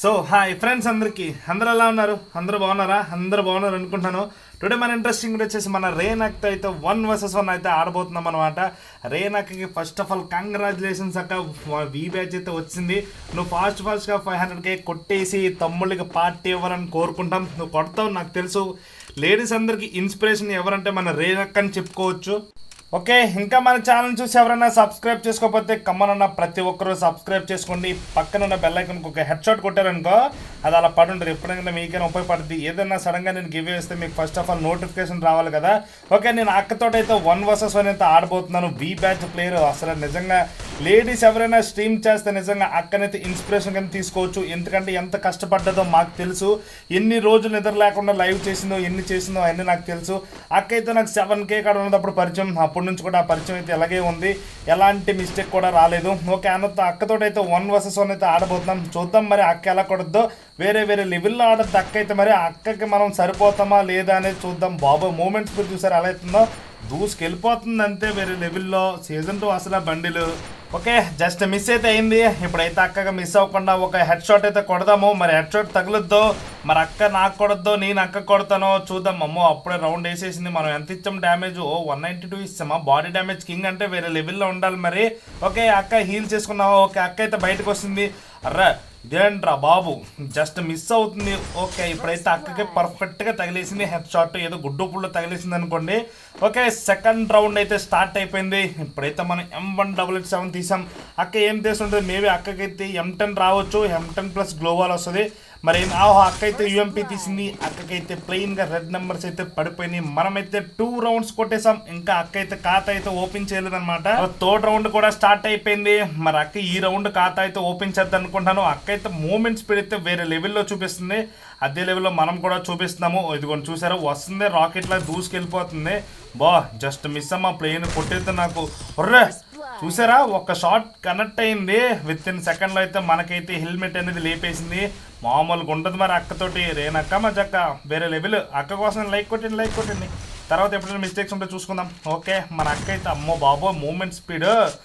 so hi friends అందరికి అందరూ ఎలా ఉన్నారు అందరూ బాగున్నారా అందరూ బాగున్నారు అనుకుంటున్నాను టుడే మన ఇంట్రెస్టింగ్ వచ్చేసి మన రేనక్తో అయితే వన్ వర్సెస్ వన్ అయితే ఆడబోతున్నాం అనమాట రేనక్కి ఫస్ట్ ఆఫ్ ఆల్ కంగ్రాచులేషన్స్ అక్క వీ బ్యాచ్ అయితే వచ్చింది నువ్వు ఫాస్ట్ ఫాస్ట్గా ఫైవ్ హండ్రెడ్కే కొట్టేసి తమ్ముళ్ళకి పార్టీ ఇవ్వాలని కోరుకుంటాం నువ్వు కొడతావు నాకు తెలుసు లేడీస్ అందరికి ఇన్స్పిరేషన్ ఎవరంటే మన రేనక్ అని చెప్పుకోవచ్చు ఓకే ఇంకా మన ఛానల్ చూసి ఎవరైనా సబ్స్క్రైబ్ చేసుకోకపోతే కమ్మనన్న ప్రతి ఒక్కరూ సబ్స్క్రైబ్ చేసుకోండి పక్కన ఉన్న బెల్ ఐకన్కి ఒక హెడ్ షాట్ కొట్టారనుకో అది అలా పడి ఉంటుంది ఎప్పుడైనా మీకైనా ఉపయోగపడుతుంది ఏదైనా సడన్గా నేను గివ్ వేస్తే మీకు ఫస్ట్ ఆఫ్ ఆల్ నోటిఫికేషన్ రావాలి కదా ఓకే నేను అక్కతోటి అయితే వన్ వర్సెస్ వన్ అయితే ఆడబోతున్నాను వి బ్యాచ్ ప్లేయర్ అసలు నిజంగా లేడీస్ ఎవరైనా స్ట్రీమ్ చేస్తే నిజంగా అక్కనైతే ఇన్స్పిరేషన్ కింద తీసుకోవచ్చు ఎందుకంటే ఎంత కష్టపడ్డదో మాకు తెలుసు ఎన్ని రోజులు నిద్ర లేకుండా లైవ్ చేసిందో ఎన్ని చేసిందో అన్నీ నాకు తెలుసు అక్క అయితే నాకు సెవెన్ కే కాడ ఉన్నప్పుడు పరిచయం అప్పటి నుంచి కూడా ఆ పరిచయం అయితే ఇలాగే ఉంది ఎలాంటి మిస్టేక్ కూడా రాలేదు ఓకే అన్నతో అక్కతో అయితే వన్ వర్సెస్ వన్ అయితే ఆడబోతున్నాం చూద్దాం మరి అక్క ఎలా కొడద్దో వేరే వేరే లెవెల్లో ఆడద్దు అక్క అయితే మరి ఆ అక్కకి మనం సరిపోతామా లేదా అనేది చూద్దాం బాబు మూమెంట్స్ మీరు చూసారు ఎలా అవుతుందో దూసుకెళ్ళిపోతుంది అంతే వేరే లెవెల్లో సీజన్ టూ అసలు బండిలు ఓకే జస్ట్ మిస్ అయితే అయింది ఇప్పుడైతే అక్కగా మిస్ అవ్వకుండా ఒక హెడ్ షాట్ అయితే కొడదాము మరి హెడ్ షాట్ తగులుద్దో మరి అక్క నాకు కొడద్దో నేను అక్క కొడతానో చూద్దాం అమ్మో అప్పుడే రౌండ్ వేసేసింది మనం ఎంత ఇచ్చాం డ్యామేజ్ ఓ వన్ నైంటీ టూ ఇస్తామా బాడీ డ్యామేజ్ కింగ్ అంటే వేరే లెవెల్లో ఉండాలి మరి ఓకే అక్క హీల్ చేసుకున్నావా ఓకే అక్క అయితే బయటకు వస్తుంది అర్రా ఇదేంట్రా బాబు జస్ట్ మిస్ అవుతుంది ఓకే ఇప్పుడైతే అక్కకి పర్ఫెక్ట్గా తగిలేసింది హెడ్ షాట్ ఏదో గుడ్డు పుల్లో తగిలేసింది అనుకోండి ఓకే సెకండ్ రౌండ్ అయితే స్టార్ట్ అయిపోయింది ఇప్పుడైతే మనం M one double eight seven తీసాం అక్క ఏం చేస్తుంటుంది మేబీ అక్కకైతే ఎం టెన్ రావచ్చు ఎం టెన్ ప్లస్ గ్లోవాల్ వస్తుంది మరి ఆహో అక్క అయితే యూఎంపీ తీసింది అక్కకైతే ప్లెయిన్ గా రెడ్ నెంబర్స్ అయితే పడిపోయినాయి మనమైతే టూ రౌండ్స్ కొట్టేసాం ఇంకా అక్క అయితే ఖాతా అయితే ఓపెన్ చేయలేదన్నమాట థర్డ్ రౌండ్ కూడా స్టార్ట్ అయిపోయింది మరి అక్క ఈ రౌండ్ ఖాతా అయితే ఓపెన్ చేద్దాం అనుకుంటాను అక్క అయితే మూమెంట్ స్పీడ్ అయితే వేరే లెవెల్లో చూపిస్తుంది అదే లెవెల్లో మనం కూడా చూపిస్తున్నాము ఇదిగోండి చూసారా వస్తుంది రాకెట్ లా దూసుకెళ్ళిపోతుంది బా జస్ట్ మిస్ అమ్మ ప్లేన్ కొట్టేస్తే నాకు ఒర్రే చూసారా ఒక షాట్ కనెక్ట్ అయింది విత్ ఇన్ సెకండ్లో అయితే మనకైతే హెల్మెట్ అనేది లేపేసింది మామూలుగా ఉంటుంది మరి అక్కతోటి రేనక్క మా చక్క వేరే లెవెల్ అక్క కోసం లైక్ కొట్టండి లైక్ కొట్టండి తర్వాత ఎప్పుడైనా మిస్టేక్స్ ఉంటే చూసుకుందాం ఓకే మన అక్క అయితే అమ్మో బాబో మూమెంట్ స్పీడ్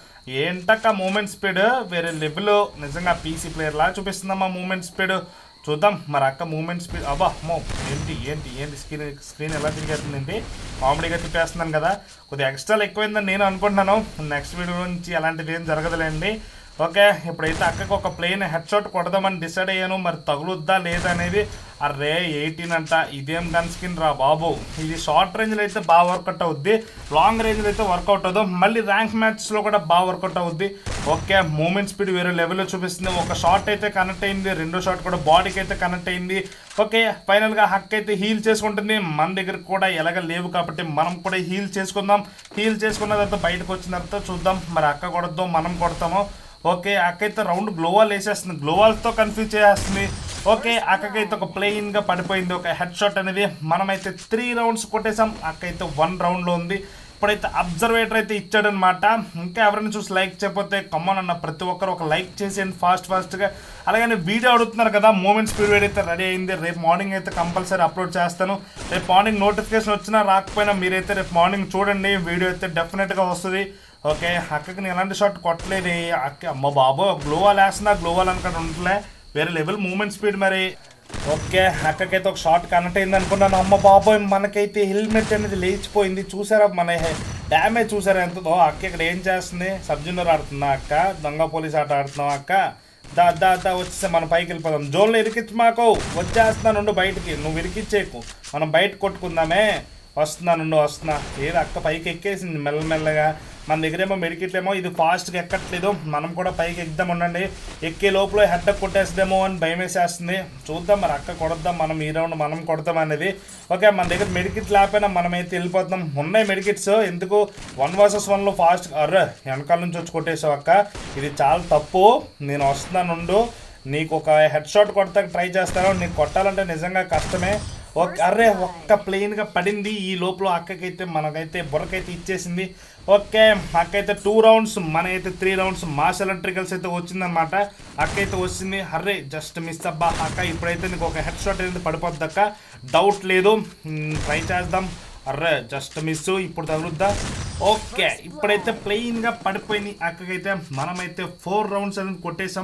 ఏంటక్క మూమెంట్ స్పీడ్ వేరే లెవెల్ నిజంగా పీసీ ప్లేయర్ లా చూపిస్తుందమ్మా మూమెంట్ స్పీడ్ చూద్దాం మరి అక్క మూమెంట్ స్పీడ్ అబ్బా అమ్మో ఏంటి ఏంటి ఏంటి స్క్రీన్ స్క్రీన్ ఎలా తిరిగేస్తుందండి కామెడీగా తిప్పేస్తున్నాను కదా కొద్దిగా ఎక్స్ట్రా ఎక్కువైందని నేను అనుకుంటున్నాను నెక్స్ట్ వీడియో నుంచి అలాంటిది ఏం జరగదులేండి ఓకే ఇప్పుడైతే అక్కకి ఒక ప్లేన్ హెడ్ షాట్ కొడదామని డిసైడ్ అయ్యాను మరి తగులుద్దా లేదా అనేది అరే ఎయిటీన్ అంట ఇదేం గన్ స్కిన్ రా బాబు ఇది షార్ట్ రేంజ్లో అయితే బాగా వర్కౌట్ అవుద్ది లాంగ్ రేంజ్లో అయితే వర్కౌట్ అవ్వదు మళ్ళీ ర్యాంక్ మ్యాచ్స్లో కూడా బాగా వర్కౌట్ అవుద్ది ఓకే మూమెంట్ స్పీడ్ వేరే లెవెల్లో చూపిస్తుంది ఒక షాట్ అయితే కనెక్ట్ అయింది రెండో షాట్ కూడా బాడీకి అయితే కనెక్ట్ అయింది ఓకే ఫైనల్గా హక్ అయితే హీల్ చేసుకుంటుంది మన దగ్గర కూడా ఎలాగ లేవు కాబట్టి మనం కూడా హీల్ చేసుకుందాం హీల్ చేసుకున్న తర్వాత బయటకు వచ్చిన తర్వాత చూద్దాం మరి అక్క కొడద్దాం మనం కొడతామో ఓకే అక్క అయితే రౌండ్ గ్లోవాల్ వేసేస్తుంది గ్లోవాల్తో కన్ఫ్యూజ్ చేసేస్తుంది ఓకే అక్కకైతే ఒక ప్లెయిన్గా పడిపోయింది ఒక హెడ్ షాట్ అనేది మనమైతే త్రీ రౌండ్స్ కొట్టేసాం అక్క అయితే వన్ రౌండ్లో ఉంది ఇప్పుడైతే అబ్జర్వేటర్ అయితే ఇచ్చాడనమాట ఇంకా ఎవరైనా చూసి లైక్ చేయకపోతే కమ్మన్ అన్న ప్రతి ఒక్కరు ఒక లైక్ చేసేయండి ఫాస్ట్ ఫాస్ట్గా అలాగే వీడియో అడుగుతున్నారు కదా మూమెంట్ స్పీడ్ వీడియో అయితే రెడీ అయింది రేపు మార్నింగ్ అయితే కంపల్సరీ అప్లోడ్ చేస్తాను రేపు మార్నింగ్ నోటిఫికేషన్ వచ్చినా రాకపోయినా మీరైతే రేపు మార్నింగ్ చూడండి వీడియో అయితే డెఫినెట్గా వస్తుంది ఓకే అక్కకి నేను ఎలాంటి షాట్ కొట్టలేదు అక్క అమ్మ బాబు గ్లోవాల్ వేస్తున్నా గ్లోవాల్ అనుకుంటే ఉండలే వేరే లెవెల్ మూమెంట్ స్పీడ్ మరి ఓకే అక్కకైతే ఒక షాట్ కనెక్ట్ అయింది అనుకున్నాను అమ్మ బాబోయ్ మనకైతే హెల్మెట్ అనేది లేచిపోయింది చూసారా మన డ్యామేజ్ చూసారా ఎంతదో అక్క ఇక్కడ ఏం చేస్తుంది సబ్జూనియర్ ఆడుతుందా అక్క దొంగ పోలీస్ ఆట ఆడుతున్నావు అక్క దా దా దా వచ్చేస్తే మనం పైకి వెళ్ళిపోదాం జోన్లో ఇరికించి మాకు వచ్చేస్తున్నాను ఉండు బయటికి నువ్వు ఇరికిచ్చేకు మనం బయట కొట్టుకుందామే వస్తున్నాను వస్తున్నా ఏది అక్క పైకి ఎక్కేసింది మెల్లమెల్లగా మన దగ్గరేమో మెడికిట్లేమో ఇది ఫాస్ట్గా ఎక్కట్లేదు మనం కూడా పైకి ఎక్కుదాం ఉండండి ఎక్కే లోపల హెడ్ కొట్టేస్తుందేమో అని భయం వేసేస్తుంది చూద్దాం మరి అక్క కొడద్దాం మనం ఈ రౌండ్ మనం కొడతాం అనేది ఓకే మన దగ్గర మెడికిట్ లేకపోయినా మనం అయితే వెళ్ళిపోతున్నాం ఉన్నాయి మెడికిట్స్ ఎందుకు వన్ వర్సెస్ వన్లో ఫాస్ట్ అర్రే వెనకాల నుంచి వచ్చి కొట్టేసావు అక్క ఇది చాలా తప్పు నేను వస్తున్నాను ఉండు నీకు ఒక హెడ్ షాట్ కొడతాక ట్రై చేస్తాను నీకు కొట్టాలంటే నిజంగా కష్టమే ఓకే అర్రే ఒక్క ప్లెయిన్గా పడింది ఈ లోపల అక్కకైతే మనకైతే బుర్రకైతే ఇచ్చేసింది ఓకే అక్కైతే టూ రౌండ్స్ మన అయితే త్రీ రౌండ్స్ మాస్ ఎలక్ట్రికల్స్ అయితే వచ్చిందనమాట అక్క అయితే వచ్చింది అర్రే జస్ట్ మిస్ అబ్బా అక్క ఇప్పుడైతే నీకు ఒక హెడ్ షాట్ అనేది పడిపోద్ది అక్క డౌట్ లేదు ట్రై చేద్దాం అర్రే జస్ట్ మిస్ ఇప్పుడు తగులుద్దా ఓకే ఇప్పుడైతే ప్లెయిన్గా పడిపోయింది అక్కకైతే మనమైతే ఫోర్ రౌండ్స్ అనేది కొట్టేసాం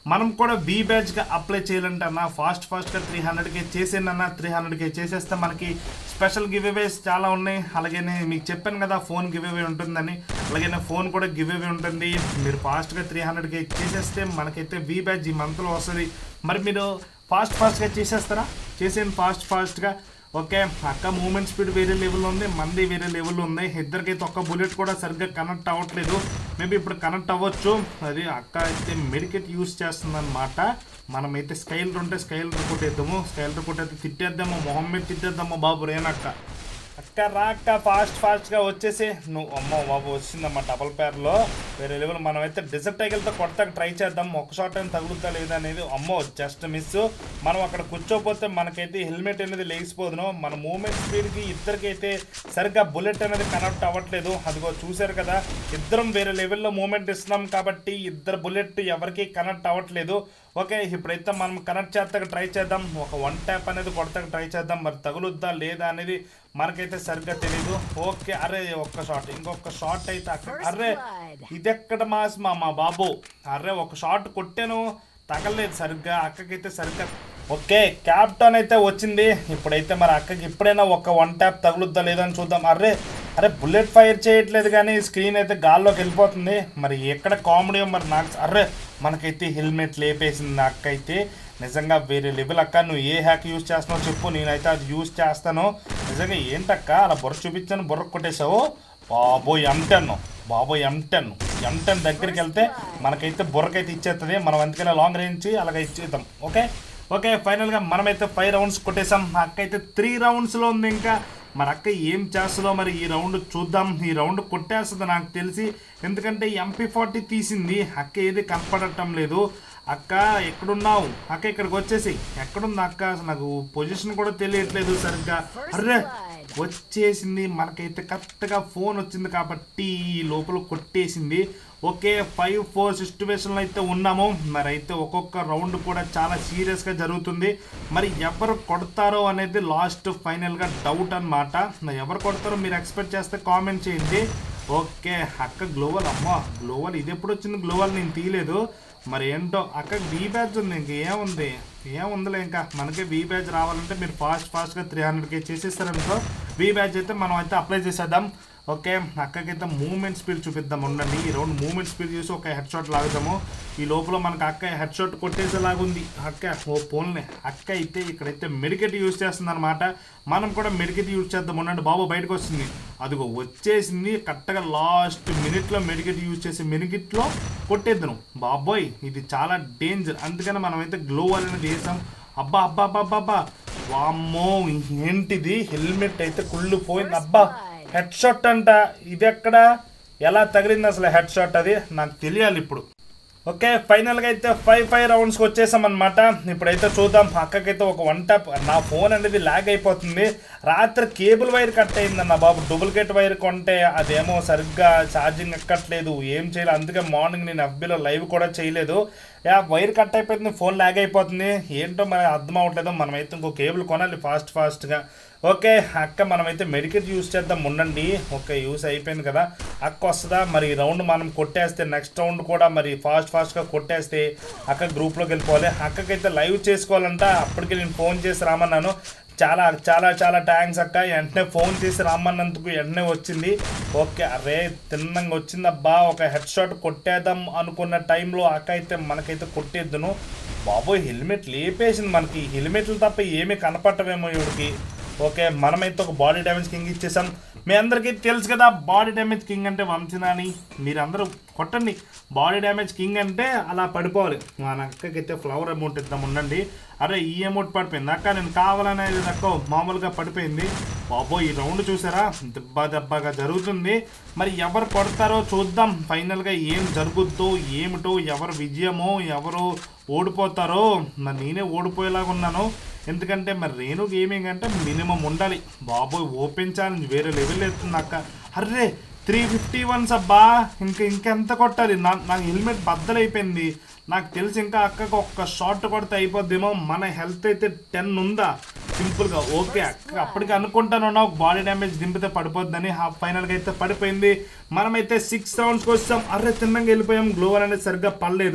మనం కూడా బీ బ్యాచ్గా అప్లై చేయాలంటే అన్న ఫాస్ట్ ఫాస్ట్గా త్రీ హండ్రెడ్కి చేసేయండి అన్న త్రీ హండ్రెడ్కి చేసేస్తే మనకి స్పెషల్ గివ్ అవేస్ చాలా ఉన్నాయి అలాగే మీకు చెప్పాను కదా ఫోన్ గివ్ అవే ఉంటుందని అలాగే ఫోన్ కూడా గివ్ అవే ఉంటుంది మీరు ఫాస్ట్గా త్రీ హండ్రెడ్కి చేసేస్తే మనకైతే బీ బ్యాచ్ ఈ మంత్లో వస్తుంది మరి మీరు ఫాస్ట్ ఫాస్ట్గా చేసేస్తారా చేసేయండి ఫాస్ట్ ఫాస్ట్గా ఓకే అక్క మూమెంట్ స్పీడ్ వేరే లెవెల్ ఉంది మంది వేరే లెవెల్ ఉంది ఇద్దరికైతే ఒక్క బుల్లెట్ కూడా సరిగ్గా కనెక్ట్ అవ్వట్లేదు మేబీ ఇప్పుడు కనెక్ట్ అవ్వచ్చు అది అక్క అయితే మెడికెట్ యూస్ చేస్తుందన్నమాట మనమైతే స్కైల్ ఉంటే స్కైల్ కొట్టేద్దాము స్కైల్ కొట్టేస్తే తిట్టేద్దాము మొహం మీద తిట్టేద్దాము బాబు రేనక్క అక్క రాక్క ఫాస్ట్ ఫాస్ట్గా వచ్చేసి నువ్వు అమ్మో బాబు వచ్చిందమ్మా డబల్ పేర్లో వేరే లెవెల్ మనమైతే డిజర్ట్ టైగల్తో కొడతాక ట్రై చేద్దాం ఒక షాట్ అయినా తగులుతా లేదా అనేది అమ్మో జస్ట్ మిస్ మనం అక్కడ కూర్చోపోతే మనకైతే హెల్మెట్ అనేది లేచిపోదును మన మూమెంట్ స్పీడ్కి ఇద్దరికైతే సరిగ్గా బుల్లెట్ అనేది కనెక్ట్ అవ్వట్లేదు అదిగో చూశారు కదా ఇద్దరం వేరే లెవెల్లో మూమెంట్ ఇస్తున్నాం కాబట్టి ఇద్దరు బుల్లెట్ ఎవరికి కనెక్ట్ అవ్వట్లేదు ఓకే ఇప్పుడైతే మనం కనెక్ట్ చేస్తాక ట్రై చేద్దాం ఒక వన్ ట్యాప్ అనేది కొడతాక ట్రై చేద్దాం మరి తగులుద్దా లేదా అనేది మనకైతే సరిగ్గా తెలియదు ఓకే అరే ఒక్క షాట్ ఇంకొక షాట్ అయితే అక్కడ అరే ఇది ఎక్కడ మాస్ మా మా బాబు అరే ఒక షాట్ కొట్టాను తగలేదు సరిగ్గా అక్కకైతే సరిగ్గా ఓకే క్యాప్టన్ అయితే వచ్చింది ఇప్పుడైతే మరి అక్కకి ఇప్పుడైనా ఒక వన్ ట్యాప్ తగులుద్దా లేదా అని చూద్దాం అరే అరే బుల్లెట్ ఫైర్ చేయట్లేదు కానీ స్క్రీన్ అయితే గాల్లోకి వెళ్ళిపోతుంది మరి ఎక్కడ కామెడీ మరి నాకు అర్రే మనకైతే హెల్మెట్ లేపేసింది అక్క అయితే నిజంగా వేరే లెవెల్ అక్క నువ్వు ఏ హ్యాక్ యూజ్ చేస్తున్నావు చెప్పు నేనైతే అది యూజ్ చేస్తాను నిజంగా ఏంటక్క అలా బుర్ర చూపించాను బుర్ర కొట్టేశావు బాబోయ్ ఎం టెన్ బాబోయ్ ఎం టెన్ ఎం టెన్ దగ్గరికి వెళ్తే మనకైతే బుర్రకైతే ఇచ్చేస్తుంది మనం అందుకనే లాంగ్ రేంజ్ అలాగ ఇచ్చేద్దాం ఓకే ఓకే ఫైనల్గా మనమైతే ఫైవ్ రౌండ్స్ కొట్టేసాం అక్క అయితే త్రీ రౌండ్స్లో ఉంది ఇంకా మరి అక్క ఏం చేస్తుందో మరి ఈ రౌండ్ చూద్దాం ఈ రౌండ్ కొట్టేస్తుంది నాకు తెలిసి ఎందుకంటే ఎంపీ ఫార్టీ తీసింది అక్క ఏది కనపడటం లేదు అక్క ఎక్కడున్నావు అక్క ఇక్కడికి వచ్చేసి ఎక్కడుంది అక్క అసలు నాకు పొజిషన్ కూడా తెలియట్లేదు సరిగ్గా అర్రే వచ్చేసింది మనకైతే కరెక్ట్గా ఫోన్ వచ్చింది కాబట్టి ఈ లోపల కొట్టేసింది ఓకే ఫైవ్ ఫోర్ సిచ్యువేషన్లో అయితే ఉన్నాము మరి అయితే ఒక్కొక్క రౌండ్ కూడా చాలా సీరియస్గా జరుగుతుంది మరి ఎవరు కొడతారో అనేది లాస్ట్ ఫైనల్గా డౌట్ అనమాట ఎవరు కొడతారో మీరు ఎక్స్పెక్ట్ చేస్తే కామెంట్ చేయండి ఓకే అక్క గ్లోవల్ అమ్మా గ్లోవల్ ఇది ఎప్పుడు వచ్చింది గ్లోవల్ నేను తీయలేదు మరి ఏంటో అక్క వీ బ్యాచ్ ఉంది ఇంక ఏముంది ఏముందిలే ఇంకా మనకి వీ బ్యాచ్ రావాలంటే మీరు ఫాస్ట్ ఫాస్ట్గా త్రీ హండ్రెడ్కి చేసేస్తారనుకో వీ బ్యాచ్ అయితే మనం అయితే అప్లై చేసేద్దాం ఓకే అక్కకైతే మూమెంట్ స్పీడ్ చూపిద్దాం ఉండండి ఈ రౌండ్ మూమెంట్ స్పీడ్ చూసి ఒక హెడ్ షాట్ లాగుదాము ఈ లోపల మనకు అక్క హెడ్ షాట్ కొట్టేసేలాగుంది అక్క ఓ పోన్లే అక్క అయితే ఇక్కడైతే మెడికెట్ యూజ్ చేస్తుంది అనమాట మనం కూడా మెడికెట్ యూజ్ చేద్దాం ఉండండి బాబు బయటకు వస్తుంది అదిగో వచ్చేసింది కరెక్ట్గా లాస్ట్ మినిట్లో మెడికెట్ యూజ్ చేసి మినికెట్లో కొట్టేద్దాం బాబోయ్ ఇది చాలా డేంజర్ అందుకని మనం అయితే గ్లో అనేది వేసాం అబ్బా అబ్బా అబ్బా అబ్బా అబ్బా వామ్మో ఏంటిది హెల్మెట్ అయితే కుళ్ళు పోయింది అబ్బా హెడ్ షాట్ అంట ఇది ఎక్కడ ఎలా తగిలింది అసలు హెడ్ షాట్ అది నాకు తెలియాలి ఇప్పుడు ఓకే ఫైనల్గా అయితే ఫైవ్ ఫైవ్ రౌండ్స్కి వచ్చేసాం అనమాట ఇప్పుడైతే చూద్దాం అక్కకైతే ఒక వన్ టాప్ నా ఫోన్ అనేది ల్యాగ్ అయిపోతుంది రాత్రి కేబుల్ వైర్ కట్ అయిందన్న బాబు డూప్లికేట్ వైర్ కొంటే అదేమో సరిగ్గా ఛార్జింగ్ ఎక్కట్లేదు ఏం చేయాలి అందుకే మార్నింగ్ నేను ఎఫ్బీలో లైవ్ కూడా చేయలేదు యా వైర్ కట్ అయిపోతుంది ఫోన్ ల్యాగ్ అయిపోతుంది ఏంటో మరి అర్థం అవ్వట్లేదు మనమైతే ఇంకో కేబుల్ కొనాలి ఫాస్ట్ ఫాస్ట్గా ఓకే అక్క మనమైతే మెడికెట్ యూస్ చేద్దాం ఉండండి ఓకే యూస్ అయిపోయింది కదా అక్క వస్తుందా మరి ఈ రౌండ్ మనం కొట్టేస్తే నెక్స్ట్ రౌండ్ కూడా మరి ఫాస్ట్ ఫాస్ట్గా కొట్టేస్తే అక్క గ్రూప్లోకి వెళ్ళిపోవాలి అక్కకైతే లైవ్ చేసుకోవాలంట అప్పటికి నేను ఫోన్ చేసి రామన్నాను చాలా చాలా చాలా థ్యాంక్స్ అక్క వెంటనే ఫోన్ చేసి రమ్మన్నందుకు వెంటనే వచ్చింది ఓకే అరే తిన్నంగా వచ్చిందబ్బా ఒక హెడ్ షాట్ కొట్టేద్దాం అనుకున్న టైంలో అక్క అయితే మనకైతే కొట్టేద్దును బాబోయ్ హెల్మెట్ లేపేసింది మనకి హెల్మెట్లు తప్ప ఏమీ కనపట్టమేమో ఇవిడికి ఓకే మనమైతే ఒక బాడీ డ్యామేజ్ కింగ్ ఇచ్చేసాం మీ అందరికీ తెలుసు కదా బాడీ డ్యామేజ్ కింగ్ అంటే వంశనాని మీరందరూ కొట్టండి బాడీ డ్యామేజ్ కింగ్ అంటే అలా పడిపోవాలి మా అక్కకైతే ఫ్లవర్ అమౌంట్ ఇద్దాం ఉండండి అరే ఈ అమౌంట్ పడిపోయింది అక్క నేను కావాలనేది తక్కువ మామూలుగా పడిపోయింది బాబో ఈ రౌండ్ చూసారా దెబ్బ దెబ్బగా జరుగుతుంది మరి ఎవరు కొడతారో చూద్దాం ఫైనల్గా ఏం జరుగుద్దో ఏమిటో ఎవరు విజయమో ఎవరు ఓడిపోతారో మరి నేనే ఓడిపోయేలాగా ఉన్నాను ఎందుకంటే మరి రేణు గేమింగ్ అంటే మినిమం ఉండాలి బాబోయ్ ఓపెన్ ఛాలెంజ్ వేరే లెవెల్ ఎత్తుంది అక్క అర్రే త్రీ ఫిఫ్టీ వన్స్ అబ్బా ఇంకా ఇంకెంత కొట్టాలి నా నాకు హెల్మెట్ బద్దలైపోయింది నాకు తెలిసి ఇంకా అక్కకు ఒక్క షార్ట్ కొడితే అయిపోద్దేమో మన హెల్త్ అయితే టెన్ ఉందా సింపుల్గా ఓకే అక్క అప్పటికి అనుకుంటాను ఒక బాడీ డ్యామేజ్ దింపితే పడిపోద్దని హాఫ్ ఫైనల్గా అయితే పడిపోయింది మనమైతే సిక్స్ రౌండ్స్కి వచ్చాం అర్రే తిన్నంగా వెళ్ళిపోయాం గ్లోవర్ అనేది సరిగ్గా పడలేదు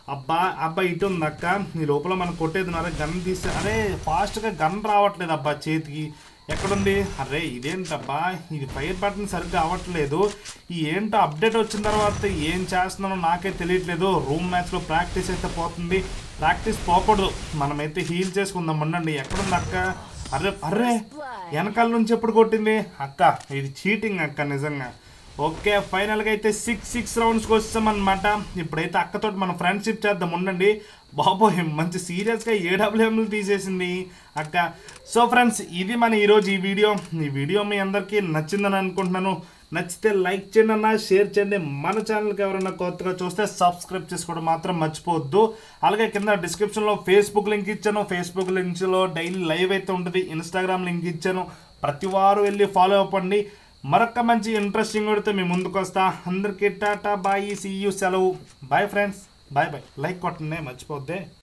అబ్బా అబ్బా ఇటు ఉంది అక్క ఈ లోపల మనం కొట్టేది ఉన్నారా గన్ తీస్తే అరే ఫాస్ట్గా గన్ రావట్లేదు అబ్బా చేతికి ఎక్కడుంది అరే ఇదేంటబ్బా ఇది ఫైర్ బటన్ సరిగ్గా అవ్వట్లేదు ఈ ఏంటో అప్డేట్ వచ్చిన తర్వాత ఏం చేస్తున్నానో నాకే తెలియట్లేదు రూమ్ మ్యాచ్లో ప్రాక్టీస్ అయితే పోతుంది ప్రాక్టీస్ పోకూడదు మనమైతే హీల్ చేసుకుందాం ఉండండి ఎక్కడుంది అక్క అరే అరే వెనకాల నుంచి ఎప్పుడు కొట్టింది అక్క ఇది చీటింగ్ అక్క నిజంగా ఓకే ఫైనల్గా అయితే సిక్స్ సిక్స్ రౌండ్స్కి వచ్చామన్నమాట ఇప్పుడైతే అక్కతోటి మనం ఫ్రెండ్షిప్ చేద్దాం ఉండండి బాబోయ్ మంచి సీరియస్గా ఏడబ్ల్యూఎంలు తీసేసింది అక్క సో ఫ్రెండ్స్ ఇది మన ఈరోజు ఈ వీడియో ఈ వీడియో మీ అందరికీ నచ్చిందని అనుకుంటున్నాను నచ్చితే లైక్ చేయండి అన్న షేర్ చేయండి మన ఛానల్కి ఎవరైనా కొత్తగా చూస్తే సబ్స్క్రైబ్ చేసుకోవడం మాత్రం మర్చిపోవద్దు అలాగే కింద డిస్క్రిప్షన్లో ఫేస్బుక్ లింక్ ఇచ్చాను ఫేస్బుక్ లింక్స్లో డైలీ లైవ్ అయితే ఉంటుంది ఇన్స్టాగ్రామ్ లింక్ ఇచ్చాను ప్రతి వారు వెళ్ళి ఫాలో అవ్వండి మరొక మంచి ఇంట్రెస్టింగ్ కొడితే మీ ముందుకు వస్తా అందరికీ టాటా బాయ్ సీ యూ సెలవు bye friends bye bye like కొట్టండి మర్చిపోద్దే